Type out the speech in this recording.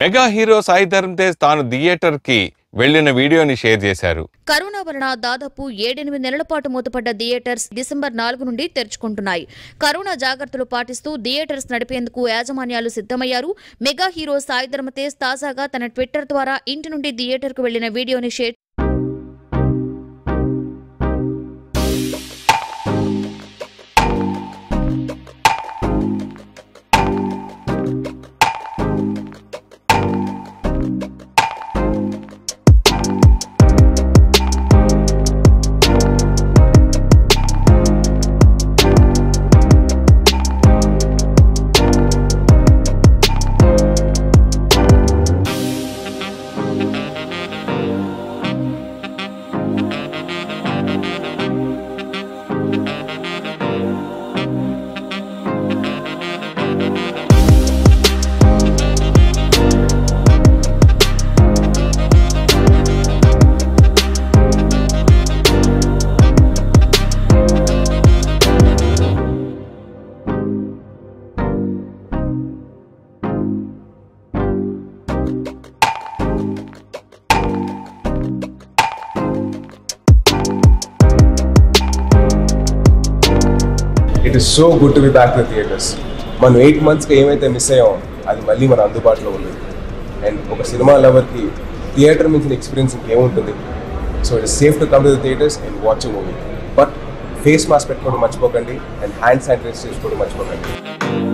mega hero Sai Dharam Tej తాను theatre కి వెళ్లిన వీడియోని షేర్ చేశారు కరోనా వలన దాదాపు ఏడెనిమిది నెలల పాటు మూతపడ్డ థియేటర్స్ డిసెంబర్ నాలుగు నుండి తెరుచుకుంటున్నాయి కరోనా జాగ్రత్తలు పాటిస్తూ థియేటర్స్ నడిపేందుకు యాజమాన్యాలు సిద్ధమయ్యారు మెగా హీరో సాయి ధర్మతేజ్ తాజాగా తన ట్విట్టర్ ద్వారా ఇంటి నుండి థియేటర్కు వెళ్లిన వీడియోని share it is so good to be back the theatres మనం ఎయిట్ మంత్స్కి ఏమైతే మిస్ అయ్యామో అది మళ్ళీ మన అందుబాటులో ఉంది అండ్ ఒక సినిమా లవర్కి థియేటర్ మించిన ఎక్స్పీరియన్స్ ఇంకేముంటుంది so it is safe to come to the theatres and watch movie but face mask పెట్టుకోవడం మర్చిపోకండి అండ్ హ్యాండ్ శానిటైజ్ చేసుకోవడం మర్చిపోకండి